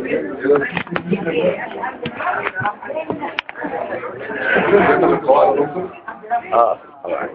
اه طبعا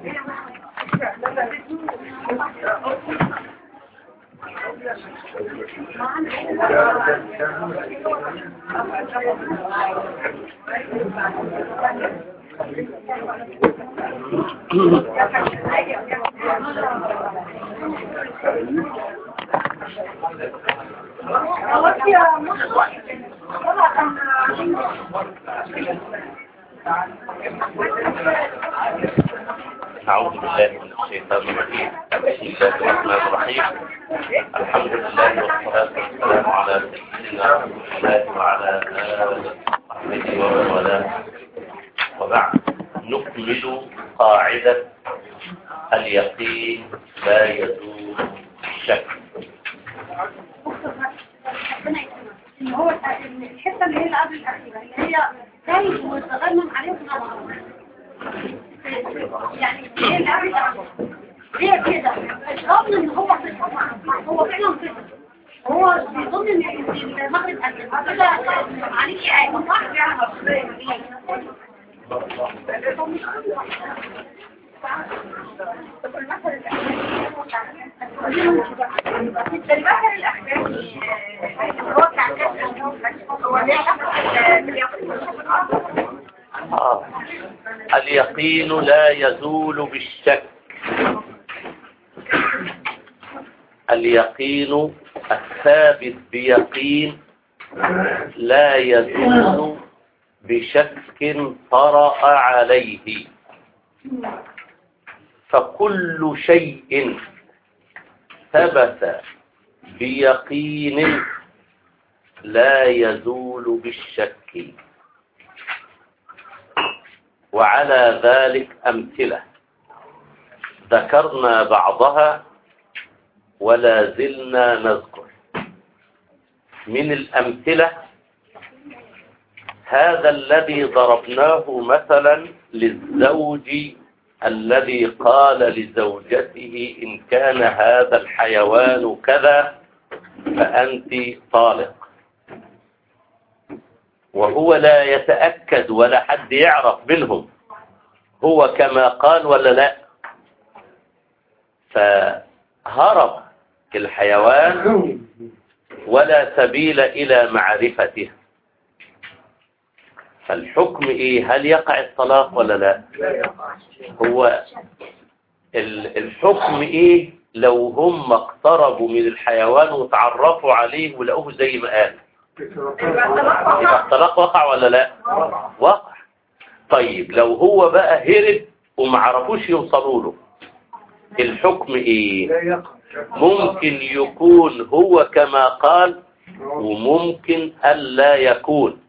أعوذ بالله من الشيطان الرجيم بسم الله الرحمن الرحيم الحمد لله والصلاة والسلام على سيدنا رسول الله وعلى آله وصحبه ومن والاه وبعد نكمل قاعدة اليقين لا يزول الشك ان هو الحته اللي هي القبل الاخيره اللي هي خايف وتغنم عليهم نظر يعني هي اللي قبل الاخيره هي كده الرغم ان هو في الطبع هو فعلا كده هو بيظن ان المغرب اكل كده عليه عادي صح المثل الاخراني هو آه. اليقين لا يزول بالشك اليقين الثابت بيقين لا يزول بشك طرأ عليه فكل شيء ثبت بيقين لا يزول بالشك وعلى ذلك أمثلة ذكرنا بعضها ولا زلنا نذكر من الأمثلة هذا الذي ضربناه مثلا للزوج الذي قال لزوجته إن كان هذا الحيوان كذا فأنت طالق وهو لا يتأكد ولا حد يعرف منهم هو كما قال ولا لا فهرب الحيوان ولا سبيل إلى معرفته فالحكم إيه هل يقع الطلاق ولا لا هو الحكم إيه لو هم اقتربوا من الحيوان وتعرفوا عليه ولقوه زي ما قال يبقى الطلاق وقع ولا لا وقع طيب لو هو بقى هرب ومعرفوش يوصلوا له الحكم ايه ممكن يكون هو كما قال وممكن ألا يكون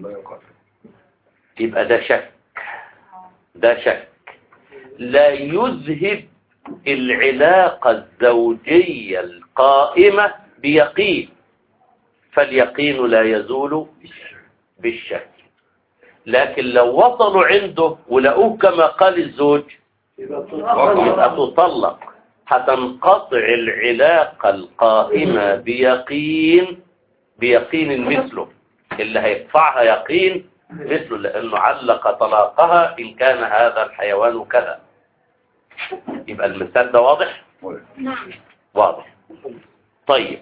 يبقى ده شك ده شك لا يذهب العلاقة الزوجية القائمة بيقين فاليقين لا يزول بالشك لكن لو وصلوا عنده ولقوه كما قال الزوج يبقى تطلق هتنقطع العلاقة القائمة بيقين بيقين مثله اللي هيدفعها يقين مثله لأنه علق طلاقها إن كان هذا الحيوان كذا يبقى المثال ده واضح؟ نعم واضح طيب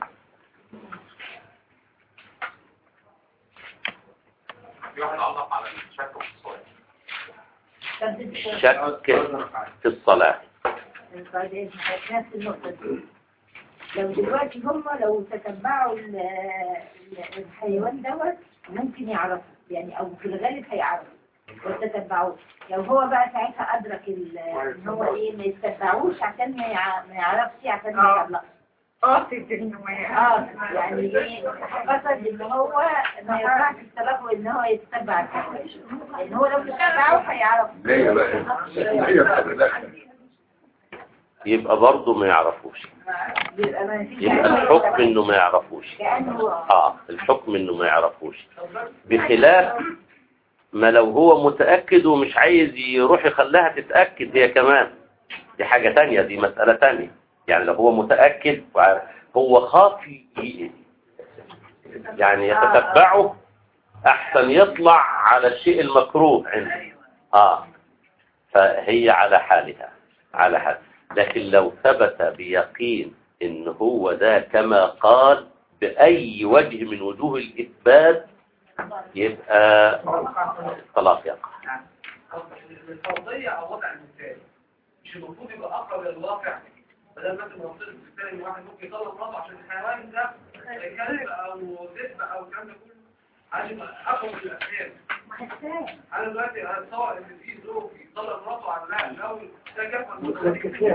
الشك في الصلاة بعدين نفس النقطة دي لو دلوقتي هم لو تتبعوا ال- ال- الحيوان دوت ممكن يعرفوا يعني او في الغالب هيعرفوا وتتبعوه لو هو بقى ساعتها ادرك ال- ان هو ايه ما يتبعوش عشان ما يع- ما يعرفش عشان ما آه. يطلقش قاصد انه ما اه يعني ايه قصد ان هو ما ينفعش الطلاق ان هو يتبع الحيوان لان هو لو تتبعه هيعرف ليه بقى هي بتتدخل يبقى برضه ما يعرفوش يبقى ما فيش يبقى الحكم انه ما يعرفوش كأنه اه الحكم انه ما يعرفوش بخلاف ما لو هو متأكد ومش عايز يروح يخليها تتأكد هي كمان دي حاجة تانية دي مسألة تانية يعني لو هو متأكد وعارف هو خاف ي- يعني يتتبعه احسن يطلع على الشيء المكروه عنده اه فهي على حالها على حال لكن لو ثبت بيقين ان هو ده كما قال باي وجه من وجوه الاثبات يبقى الطلاق يقع الفرضية أو وضع المثال مش المفروض يبقى أقرب للواقع بدل ما تبقى نفترض بالتالي إن واحد ممكن يطلق مراته عشان الحيوان ده كلب أو ذئب أو الكلام ده كله عشان يبقى أقرب للأفعال أنا دلوقتي أتصور إن في زوج يطلق مراته عن لا لو ده كفى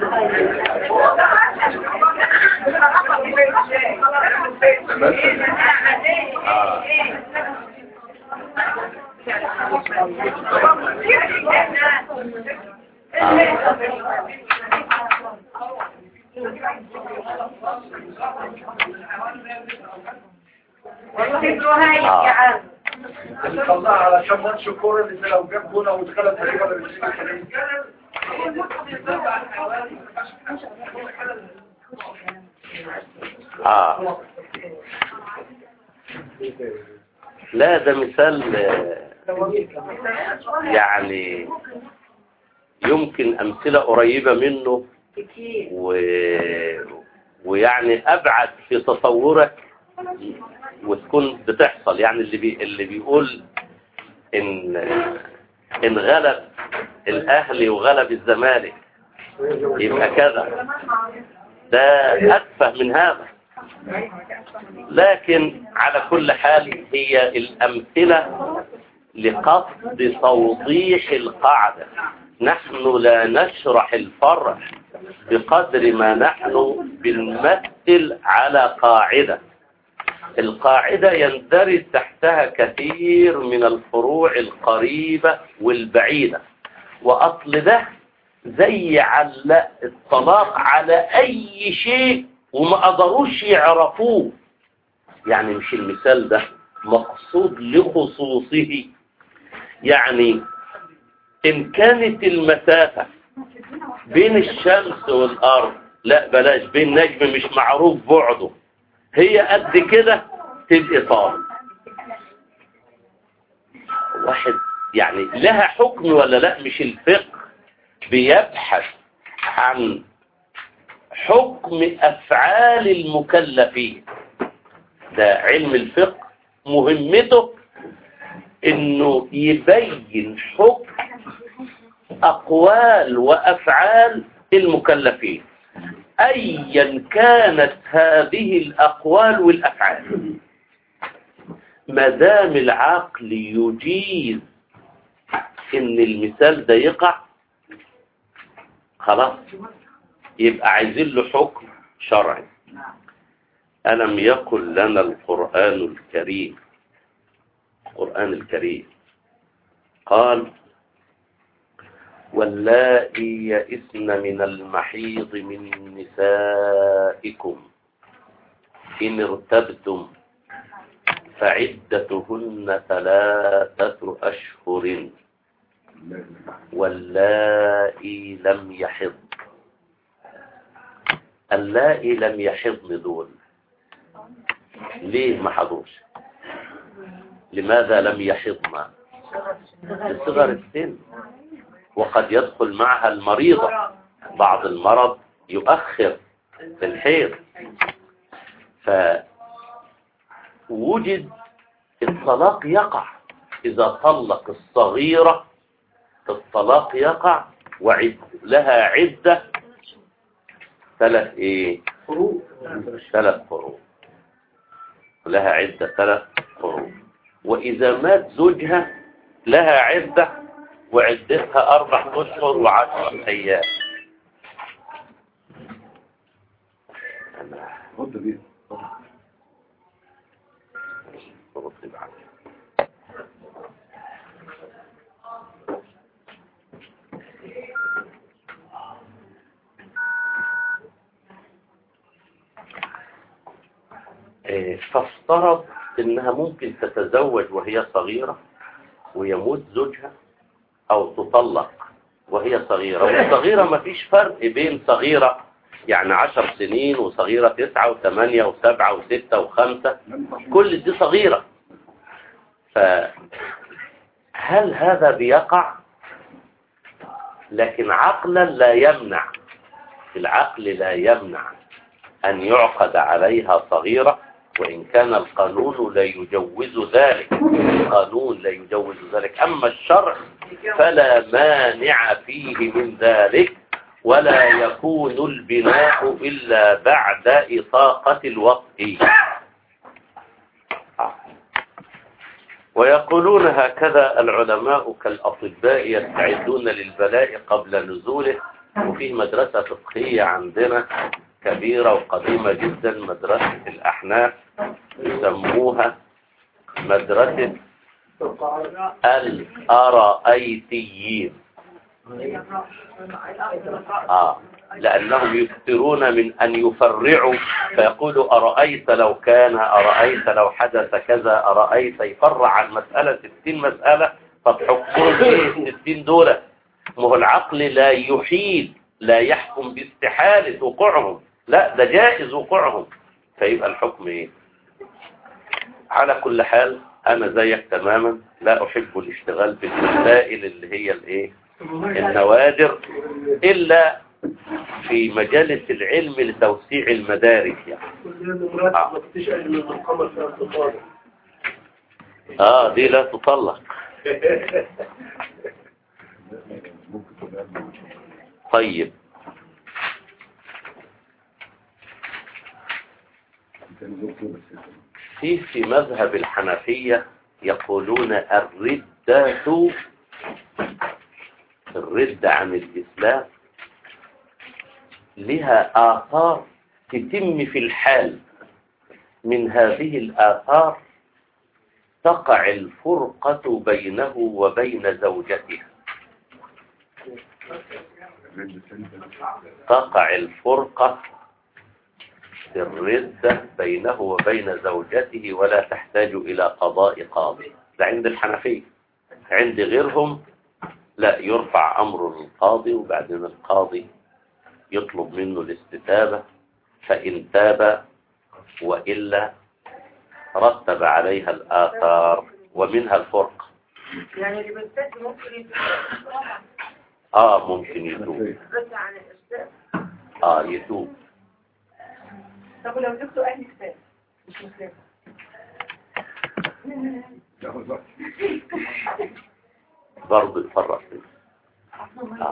آه. اللي طلعها علشان ماتش الكورة اللي لو جاب جون او اتخلت تقريبا ولا مش فاكر آه. لا ده مثال آه، يعني يمكن أمثلة قريبة منه و... ويعني أبعد في تصورك وتكون بتحصل يعني اللي بي... اللي بيقول إن إن غلب الأهلي وغلب الزمالك يبقى كذا ده أتفه من هذا لكن على كل حال هي الأمثلة لقصد توضيح القاعدة نحن لا نشرح الفرع بقدر ما نحن بنمثل على قاعدة القاعدة يندرج تحتها كثير من الفروع القريبة والبعيدة وأصل ده زي علق الطلاق على أي شيء وما قدروش يعرفوه يعني مش المثال ده مقصود لخصوصه يعني إن كانت المسافة بين الشمس والأرض لا بلاش بين نجم مش معروف بعده هي قد كده تبقى طالب واحد يعني لها حكم ولا لا مش الفقه بيبحث عن حكم أفعال المكلفين ده علم الفقه مهمته انه يبين حكم أقوال وأفعال المكلفين أيا كانت هذه الأقوال والأفعال ما دام العقل يجيز إن المثال ده يقع خلاص يبقى عايزين له حكم شرعي ألم يقل لنا القرآن الكريم القرآن الكريم قال واللائي يئسن من المحيض من نسائكم إن ارتبتم فعدتهن ثلاثة أشهر واللائي لم يحض اللائي لم يحضن دول ليه ما حضوش لماذا لم يحضن لصغر السن وقد يدخل معها المريضة بعض المرض يؤخر الحيض فوجد الطلاق يقع إذا طلق الصغيرة الطلاق يقع وعد لها عدة ثلاث ايه ثلاث قروء لها عدة ثلاث قروء وإذا مات زوجها لها عدة وعدتها أربع أشهر وعشر أيام رد بيه رد بعد. إيه، فافترض انها ممكن تتزوج وهي صغيرة ويموت زوجها او تطلق وهي صغيرة والصغيرة ما فيش فرق بين صغيرة يعني عشر سنين وصغيرة تسعة وثمانية وسبعة وستة وخمسة كل دي صغيرة فهل هذا بيقع لكن عقلا لا يمنع العقل لا يمنع أن يعقد عليها صغيرة وإن كان القانون لا يجوز ذلك القانون لا يجوز ذلك أما الشرع فلا مانع فيه من ذلك ولا يكون البناء إلا بعد إطاقة الوقت ويقولون هكذا العلماء كالأطباء يستعدون للبلاء قبل نزوله وفيه مدرسة فقهية عندنا كبيرة وقديمة جدا مدرسة الأحناف يسموها مدرسة الأرأيتيين آه لأنهم يكثرون من أن يفرعوا فيقولوا أرأيت لو كان أرأيت لو حدث كذا أرأيت يفرع عن مسألة ستين مسألة فتحكمون في الستين دولة ما هو العقل لا يحيد لا يحكم باستحالة وقوعهم لا ده جائز وقوعهم فيبقى الحكم ايه على كل حال انا زيك تماما لا احب الاشتغال بالمسائل اللي هي الايه النوادر الا في مجالس العلم لتوسيع المدارك يعني ما فيش أجل من القمر في الأرض اه دي لا تطلق طيب في في مذهب الحنفية يقولون الردة الردة عن الإسلام لها آثار تتم في الحال من هذه الآثار تقع الفرقة بينه وبين زوجته تقع الفرقة في الردة بينه وبين زوجته ولا تحتاج إلى قضاء قاضي ده عند الحنفية عند غيرهم لا يرفع أمر للقاضي وبعدين القاضي يطلب منه الاستتابة فإن تاب وإلا رتب عليها الآثار ومنها الفرقة يعني اللي بنتج ممكن يتوب آه ممكن يتوب بس عن الإرسال آه يتوب طب ولو جبتوا أهل كتاب مش مسلم برضه يفرق فيه. آه.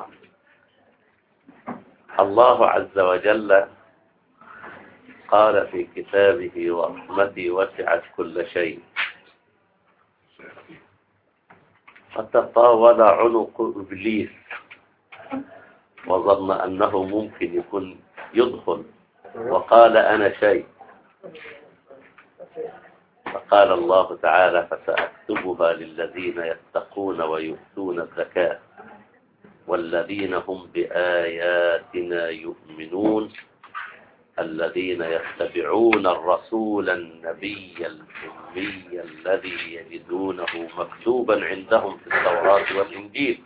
الله عز وجل قال في كتابه ورحمتي وسعت كل شيء فتطاول عنق إبليس وظن أنه ممكن يكون يدخل وقال أنا شيء فقال الله تعالى فسأكتبها للذين يتقون ويؤتون الزكاة والذين هم بآياتنا يؤمنون الذين يتبعون الرسول النبي الأمي الذي يجدونه مكتوبا عندهم في التوراة والإنجيل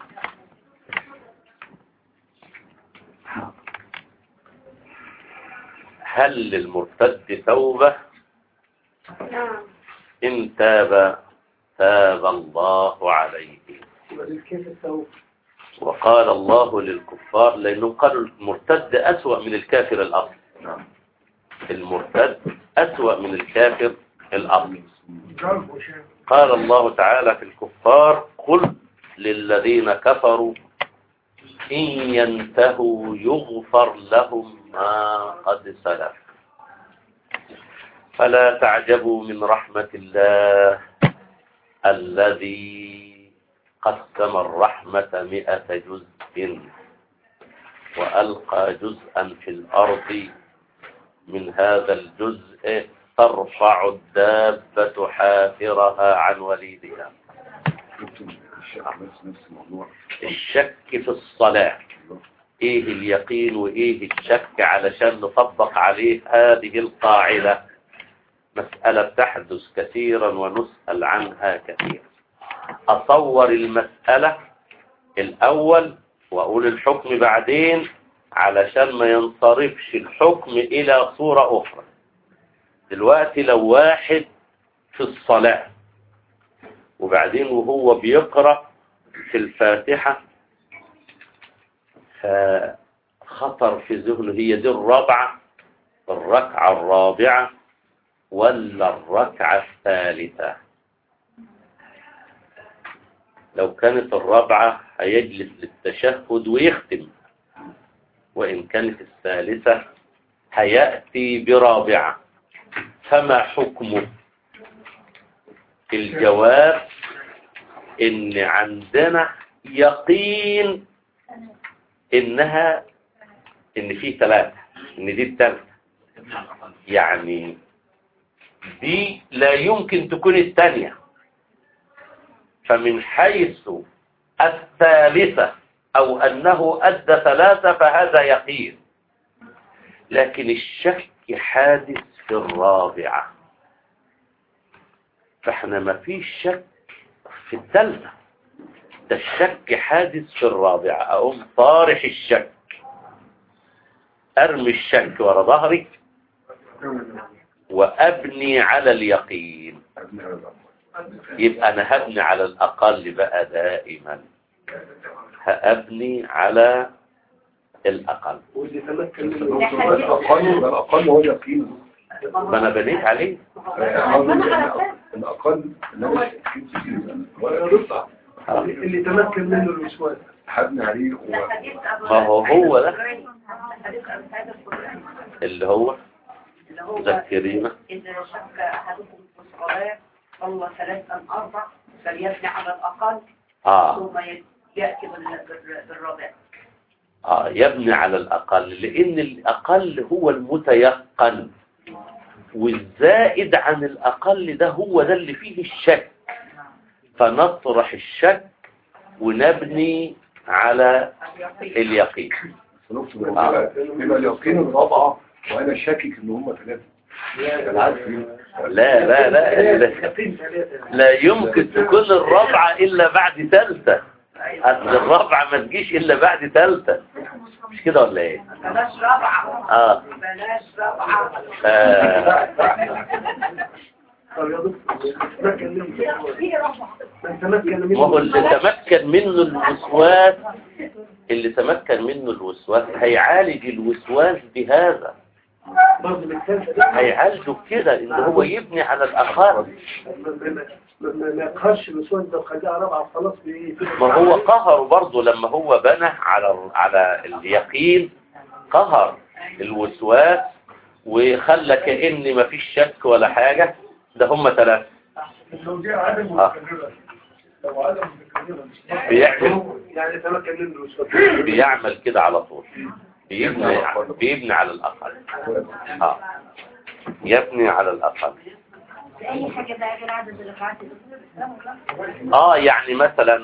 هل للمرتد توبة إن تاب تاب الله عليه كيف التوبة وقال الله للكفار لأنهم قالوا المرتد أسوأ من الكافر الأصل المرتد أسوأ من الكافر الأصل قال الله تعالى في الكفار قل للذين كفروا إن ينتهوا يغفر لهم ما قد سلف فلا تعجبوا من رحمة الله الذي قسم الرحمة مئة جزء وألقى جزءا في الأرض من هذا الجزء ترفع الدابة حافرها عن وليدها الشك في الصلاة ايه اليقين وايه الشك علشان نطبق عليه هذه القاعدة مسألة تحدث كثيرا ونسأل عنها كثيرا أصور المسألة الأول وأقول الحكم بعدين علشان ما ينصرفش الحكم إلى صورة أخرى دلوقتي لو واحد في الصلاة وبعدين وهو بيقرأ في الفاتحة فخطر في ذهنه هي دي الرابعة الركعة الرابعة ولا الركعة الثالثة لو كانت الرابعة هيجلس للتشهد ويختم وإن كانت الثالثة هيأتي برابعة فما حكمه الجواب إن عندنا يقين إنها إن في ثلاثة إن دي الثالثة يعني دي لا يمكن تكون الثانية فمن حيث الثالثة أو أنه أدى ثلاثة فهذا يقين لكن الشك حادث في الرابعة فاحنا ما فيش شك في الثالثة ده الشك حادث في الرابعة أقوم طارح الشك أرمي الشك ورا ظهري وأبني على اليقين يبقى أنا هبني على الأقل بقى دائما هأبني على الأقل واللي تمكن من الأقل الأقل هو اليقين ما أنا بنيت عليه الأقل اللي تمكن منه الوسواس حبنا عليه هو ما هو هو ده اللي هو اللي هو ذكرينا إذا شك أحدكم في الصلاة صلى ثلاثا أربع فليبني على الأقل آه ثم يأتي بال- بال- بالرابع آه يبني على الأقل لأن الأقل هو المتيقن والزائد عن الأقل ده هو ده اللي فيه الشك فنطرح الشك ونبني على اليقين نقصد يبقى يبقى اليقين الرابعة وأنا شاكك إن هم ثلاثة العكس لا لا لا لا, لا يمكن تكون الرابعة إلا بعد ثالثة أصل الرابعة ما تجيش إلا بعد ثالثة مش كده ولا إيه؟ بلاش رابعة آه. بلاش رابعة آه. طب يا دكتور تمكن منه من تمكن ما هو منه اللي تمكن منه الوسواس اللي تمكن منه الوسواس هيعالج الوسواس بهذا برضه بالثالثة ده هيعالجه بكده ان هو يبني على الاقل ما- ما- ما- ما ما يقهرش الوسواس ده وخليها رابعة خلاص بإيه ما هو قهر برضه لما هو بنى على على اليقين قهر الوسواس وخلى كأن ما فيش شك ولا حاجة ده هم ثلاثة لو جاء عدم آه. متكررة لو عدم متكررة مش بيعمل يعني تمكن منه الوسواس بيعمل كده على طول بيبني بيبني على الأقل اه يبني على الأقل أي حاجة بقى غير عدد الركعات اه يعني مثلا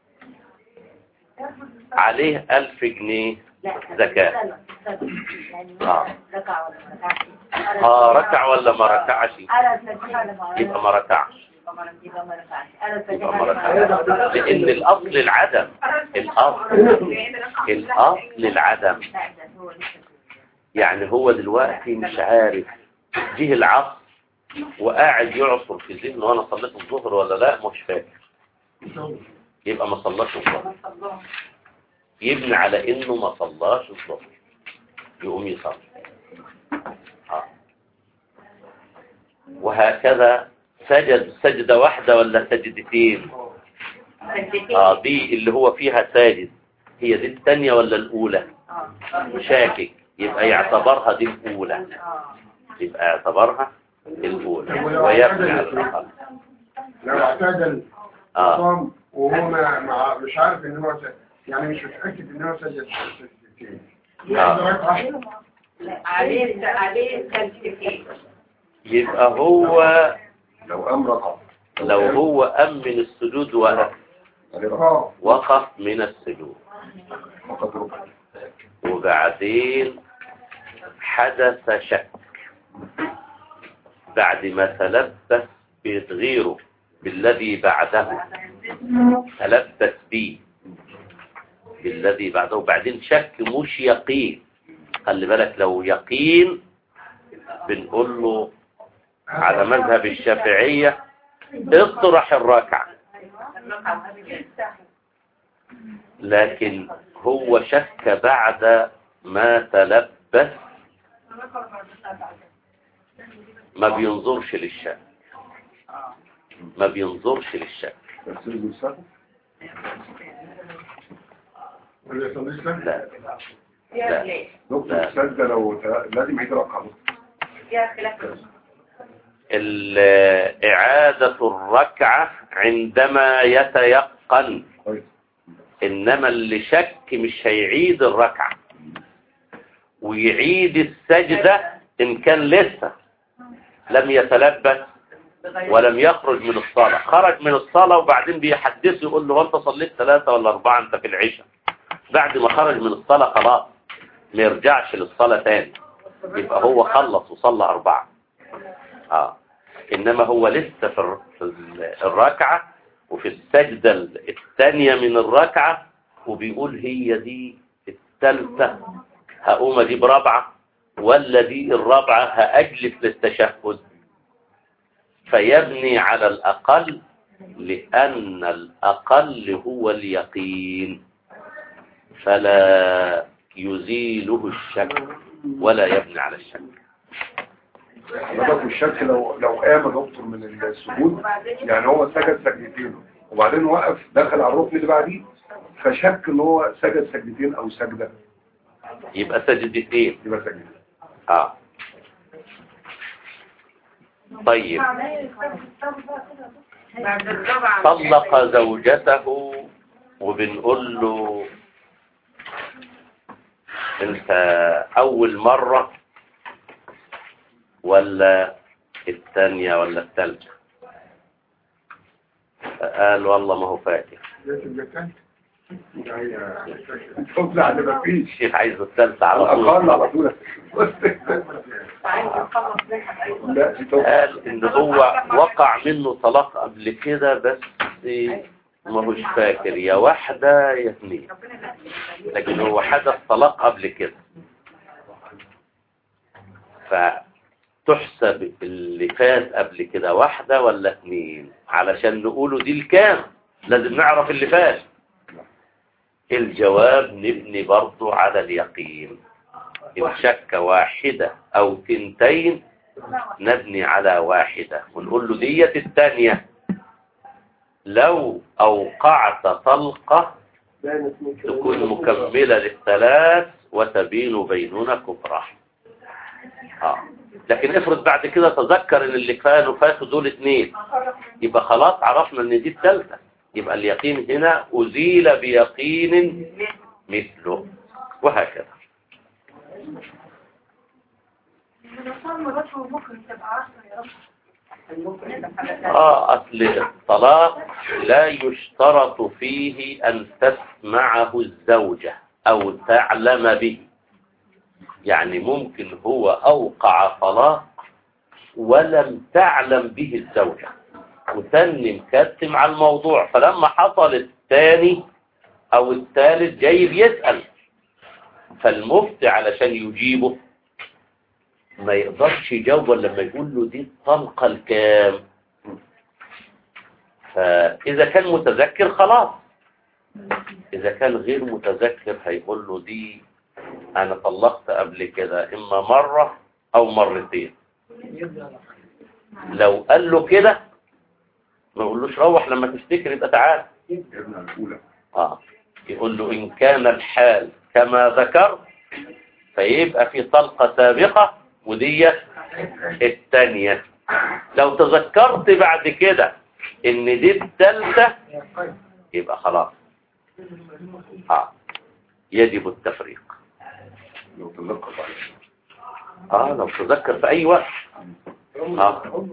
عليه ألف جنيه لا زكاة. يعني آه. ركع ولا ما ركعش اه ركع ولا ما ركعش على الفاتحة ولا ما يبقى ما ركعش يبقى ما يبقى ما ركعش على يبقى الفاتحة ما ولا ما ركعش لأن الأصل العدم الأصل الأصل العدم لا ده هو لسه يعني هو دلوقتي مش عارف جه العصر وقاعد يعصر في ذهنه وانا صليت الظهر ولا لا مش فاكر يبقى ما صلاش الظهر يبني على انه ما صلاش الظهر يقوم يصلي آه. وهكذا سجد سجدة واحدة ولا سجدتين اه دي اللي هو فيها ساجد هي دي الثانية ولا الأولى شاكك يبقى يعتبرها دي الأولى يبقى يعتبرها الأولى ويبني على الأقل لو اعتدل آه. صام وهو ما ما- مش عارف ان هو س- يعني مش متأكد ان هو سجد سجدتين آه. ركعة عليه عليه تلفين يبقى هو لو أم رقم لو هو أم من السجود وقف عليه رقم اه وقف من السجود فقط رقم وبعدين حدث شك بعد ما تلبس بغيره بالذي بعده تلبس به بالذي بعده وبعدين شك مش يقين خلي بالك لو يقين بنقول له على مذهب الشافعية اطرح الركعة لكن هو شك بعد ما تلبس ما بينظرش للشك ما بينظرش للشك بس المسافة ولا يصليش لك لا لا دكتور السجدة لو ت- لازم يعيد رقم ال- إعادة الركعة عندما يتيقن كويس إنما اللي شك مش هيعيد الركعة ويعيد السجدة إن كان لسه لم يتلبس ولم يخرج من الصلاة خرج من الصلاة وبعدين بيحدثه يقول له وانت صليت ثلاثة ولا أربعة انت في العشاء بعد ما خرج من الصلاة خلاص ما يرجعش للصلاة تاني يبقى هو خلص وصلى أربعة آه. إنما هو لسه في الر- في ال- الركعة وفي السجدة الثانية من الركعة وبيقول هي دي الثالثة هقوم أجيب رابعة ولا دي الرابعة هأجلس للتشهد فيبني على الأقل لأن الأقل هو اليقين فلا يزيله الشك ولا يبني على الشك حضرتك الشك لو لو قام يا دكتور من السجود يعني هو سجد سجدتين وبعدين وقف دخل على الركن اللي بعديه فشك ان هو سجد سجدتين او سجدة يبقى سجدتين يبقى سجد اه طيب بعد الرابعة طلق زوجته وبنقول له انت اول مرة ولا الثانية ولا الثالثة قال والله ما هو فاكر لازم يتنت شوف لا ما فيش الشيخ عايز الثالثة على الاقل على طول طول لا دي توقف. قال ان هو وقع منه طلاق قبل كده بس ما هوش فاكر يا واحدة يا اثنين لكن هو حدث طلاق قبل كده فتحسب اللي فات قبل كده واحدة ولا اثنين علشان نقوله دي الكام لازم نعرف اللي فات الجواب نبني برضو على اليقين إن شك واحدة أو تنتين نبني على واحدة ونقول له ديت الثانية لو أوقعت طلقة تكون مكملة للثلاث وتبين بيننا كفرة آه. لكن افرض بعد كده تذكر ان اللي كانوا فاتوا دول اتنين يبقى خلاص عرفنا ان دي الثالثة يبقى اليقين هنا أزيل بيقين مثله وهكذا آه أصل الطلاق لا يشترط فيه أن تسمعه الزوجة أو تعلم به يعني ممكن هو أوقع طلاق ولم تعلم به الزوجة وتني مكتم على الموضوع فلما حصل الثاني أو الثالث جاي بيسأل فالمفتي علشان يجيبه ما يقدرش يجاوب إلا لما يقول له دي الطلقة الكام فإذا كان متذكر خلاص إذا كان غير متذكر هيقول له دي أنا طلقت قبل كده إما مرة أو مرتين لو قال له كده ما يقولوش روح لما تفتكر يبقى تعال ابن الأولى آه. يقول له إن كان الحال كما ذكرت فيبقى في طلقة سابقة ودي الثانية لو تذكرت بعد كده ان دي الثالثة يبقى خلاص آه. يجب التفريق لو تذكر بعد اه لو تذكر في اي وقت اه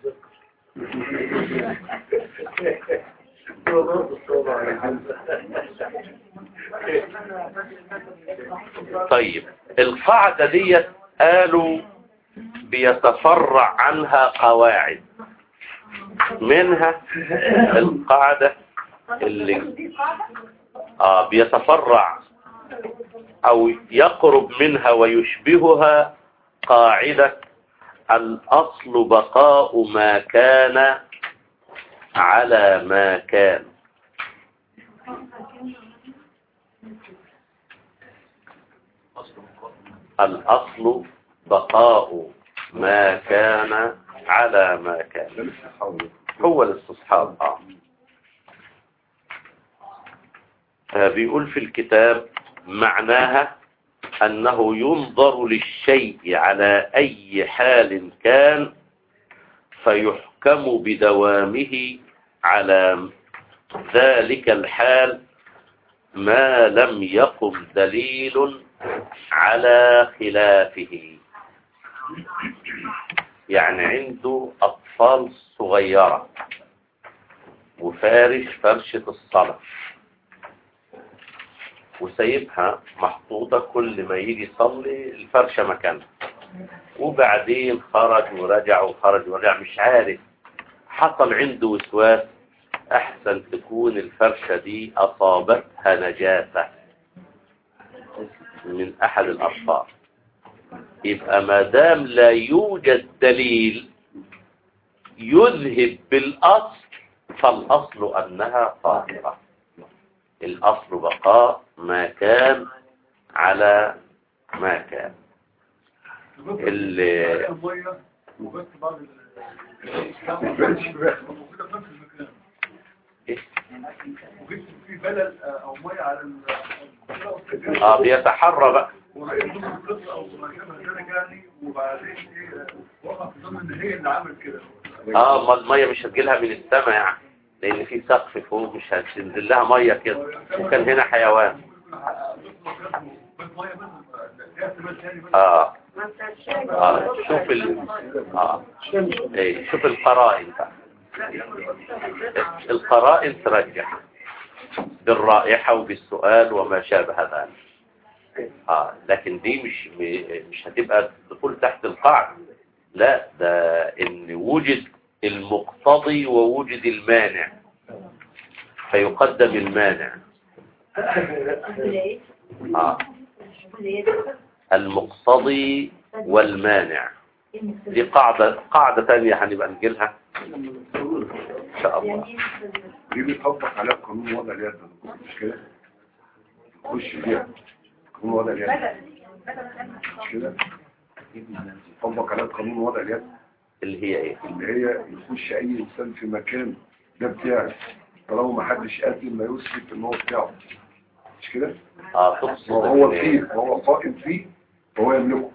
طيب القاعدة دي قالوا بيتفرع عنها قواعد منها القاعدة اللي آه بيتفرع أو يقرب منها ويشبهها قاعدة الأصل بقاء ما كان على ما كان الأصل بقاء ما كان على ما كان ده لسه حاول هو الاستصحاب آه. آه، بيقول في الكتاب معناها أنه ينظر للشيء على أي حال كان فيحكم بدوامه على ذلك الحال ما لم يقم دليل على خلافه يعني عنده أطفال صغيرة وفارش فرشة الصلاة وسايبها محطوطة كل ما يجي يصلي الفرشة مكانها وبعدين خرج ورجع وخرج ورجع مش عارف حصل عنده وسواس أحسن تكون الفرشة دي أصابتها نجاسة من أحد الأطفال يبقى ما دام لا يوجد دليل يذهب بالأصل فالأصل أنها طاهرة الأصل بقاء ما كان على ما كان ال- المية وبس بعض ماشي بقى. إيه؟ وجبت في بلل او ميه على ال اه بيتحرى بقى ولقيت ضمن القصه او مكانها كده يعني وبعدين ايه وقف ضمن ان هي اللي عملت كده اه ما المية مش هتجيلها من السماء يعني لان في سقف فوق مش هتنزل لها مية كده وكان هنا حيوان بس ميه بس ده احتمال تاني بس اه اه شوف ال اه ايه شوف القرائن بقى القرائن ترجح بالرائحة وبالسؤال وما شابه ذلك اه لكن دي مش م- مش هتبقى تدخل تحت القاعدة لا ده ان وجد المقتضي ووجد المانع فيقدم المانع اه المقتضي والمانع دي قاعدة قاعدة تانية هنبقى نجيلها ان شاء الله دي بيطبق عليها قانون وضع اليد مش كده خش فيها قانون وضع اليد مش كده يطبق عليها قانون وضع اليد اللي هي ايه اللي هي يخش اي انسان في مكان ده بتاعي طالما ما حدش قادر ما يثبت ان هو بتاعه مش كده اه تقصد ما هو إن- فيه ما هو قائم فيه فهو يملكه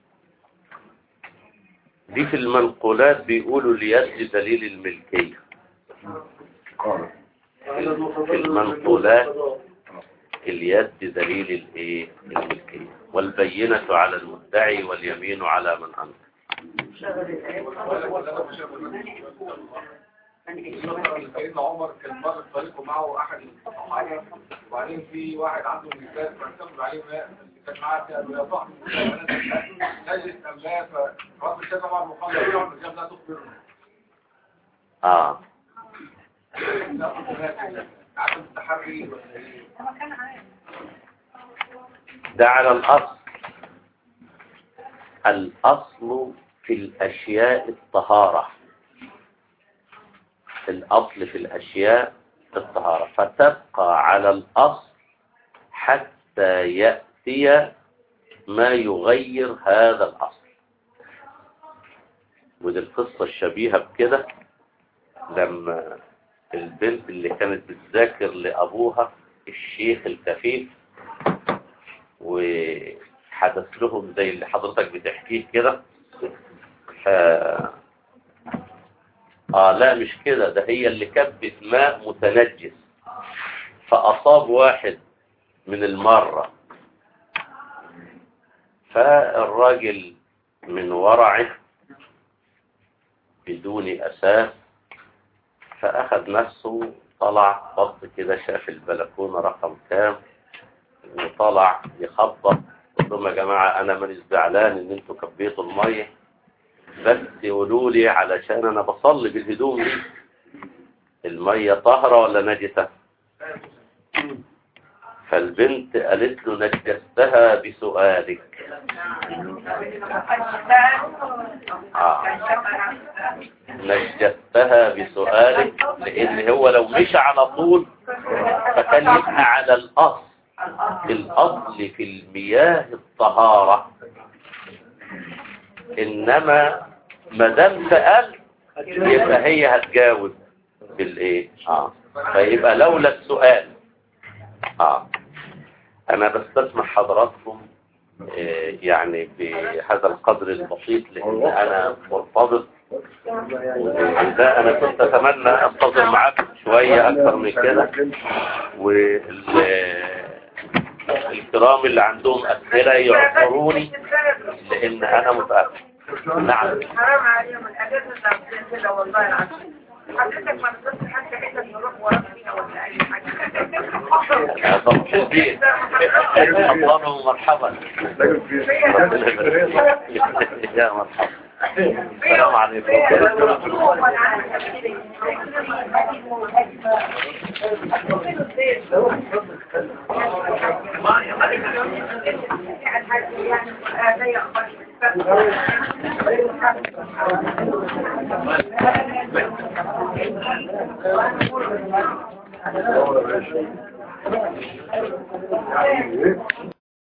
دي في المنقولات بيقولوا اليد دليل الملكية قال في المنقولات اليد دليل الايه الملكية والبينة على المدعي واليمين على من انكر سيدنا عمر كان مر الطريق ومعه احد الصحابه وبعدين في واحد عنده ميزان فاعتمد عليه ماء اللي كان معاه قال له يا صاحبي نجد ام لا فرب الشيخ عمر مقام يقول الميزان لا تخبر اه لا عدم التحري ولا ايه ده على الأصل الأصل في الأشياء الطهارة الأصل في الأشياء الطهارة فتبقى على الأصل حتى يأتي ما يغير هذا الأصل ودي القصة الشبيهة بكده لما البنت اللي كانت بتذاكر لأبوها الشيخ الكفيف وحدث لهم زي اللي حضرتك بتحكيه كده آه, آه لا مش كده ده هي اللي كبت ماء متنجس فأصاب واحد من المرة فالراجل من ورعه بدون أساس فأخذ نفسه طلع بط كده شاف البلكونة رقم كام وطلع يخبط قلت لهم يا جماعة أنا مانيش زعلان إن أنتوا كبيتوا المية بس قولوا لي علشان أنا بصلي بالهدوم دي المية طاهرة ولا نجسة؟ فالبنت قالت له نجستها بسؤالك آه. نجستها بسؤالك لان هو لو مشى على طول فكان يبقى على الاصل الاصل في المياه الطهارة انما ما دام سأل يبقى هي هتجاوب بالايه اه فيبقى لولا السؤال اه انا بستسمح حضراتكم آه، يعني بهذا القدر البسيط لان انا مرتبط وده انا كنت اتمنى انتظر معاكم شوية اكثر من كده والكرام اللي عندهم اسئلة يعذروني لان انا متأكد نعم حرام عليهم الحاجات اللي كده والله العظيم حضرتك ما تقدرش حتى احنا نروح وراك فيها ولا اي حاجه طب شديد الله ومرحبا لكن في يا مرحبا السلام عليكم Thank you.